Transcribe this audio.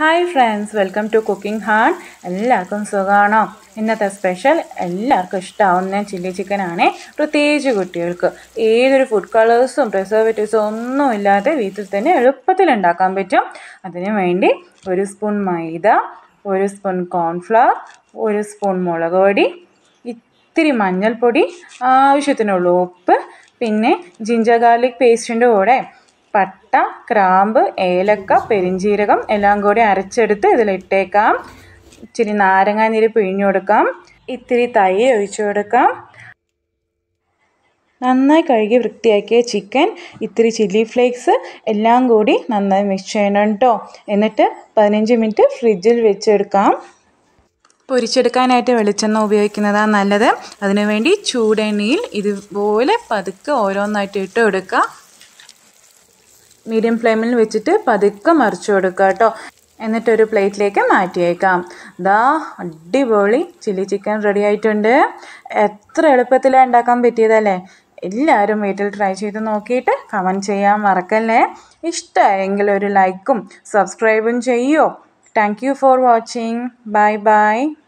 hi friends welcome to cooking heart എല്ലാവർക്കും സുഖമാണോ ഇന്നത്തെ സ്പെഷ്യൽ എല്ലാവർക്കും ഇഷ്ടമാവുന്ന ചില്ലി ചിക്കൻ ആണേ പ്രത്യേകിച്ച് കുട്ടികൾക്ക് ഏതൊരു ഫുഡ് കളേഴ്സും പ്രിസർവേറ്റീവ്സും ഒന്നും ഇല്ലാതെ വീട്ടിൽ തന്നെ എളുപ്പത്തിൽ ഉണ്ടാക്കാൻ പറ്റും അതിനു വേണ്ടി ഒരു സ്പൂൺ മൈദ ഒരു സ്പൂൺ കോൺഫ്ലവർ ഒരു സ്പൂൺ മുളക് പൊടി ഇത്തിരി മഞ്ഞൾപ്പൊടി ആവശ്യത്തിനുള്ള ഉപ്പ് പിന്നെ ജിഞ്ചർ ഗാർലിക് പേസ്റ്റിൻ്റെ കൂടെ പട്ട ക്രാമ്പ് ഏലക്ക പെരിഞ്ജീരകം എല്ലാം കൂടി അരച്ചെടുത്ത് ഇതിലിട്ടേക്കാം ഇച്ചിരി നാരങ്ങാനീര് പിഴിഞ്ഞു കൊടുക്കാം ഇത്തിരി തൈര് ഒഴിച്ചു കൊടുക്കാം നന്നായി കഴുകി വൃത്തിയാക്കിയ ചിക്കൻ ഇത്തിരി ചില്ലി ഫ്ലേക്സ് എല്ലാം കൂടി നന്നായി മിക്സ് ചെയ്യണം കേട്ടോ എന്നിട്ട് പതിനഞ്ച് മിനിറ്റ് ഫ്രിഡ്ജിൽ വെച്ചെടുക്കാം പൊരിച്ചെടുക്കാനായിട്ട് വെളിച്ചെണ്ണ ഉപയോഗിക്കുന്നതാണ് നല്ലത് അതിനുവേണ്ടി ചൂടെണ്ണയിൽ ഇതുപോലെ പതുക്കെ ഓരോന്നായിട്ട് ഇട്ട് കൊടുക്കുക മീഡിയം ഫ്ലെയിമിൽ വെച്ചിട്ട് പതുക്കെ മറിച്ചു കൊടുക്കുക കേട്ടോ എന്നിട്ടൊരു പ്ലേറ്റിലേക്ക് മാറ്റിയേക്കാം ദാ അടിപൊളി ചില്ലി ചിക്കൻ റെഡി ആയിട്ടുണ്ട് എത്ര എളുപ്പത്തിലാണ് ഉണ്ടാക്കാൻ പറ്റിയതല്ലേ എല്ലാവരും വീട്ടിൽ ട്രൈ ചെയ്ത് നോക്കിയിട്ട് കമൻറ്റ് ചെയ്യാൻ മറക്കല്ലേ ഇഷ്ടമായെങ്കിൽ ഒരു ലൈക്കും സബ്സ്ക്രൈബും ചെയ്യോ thank you for watching bye by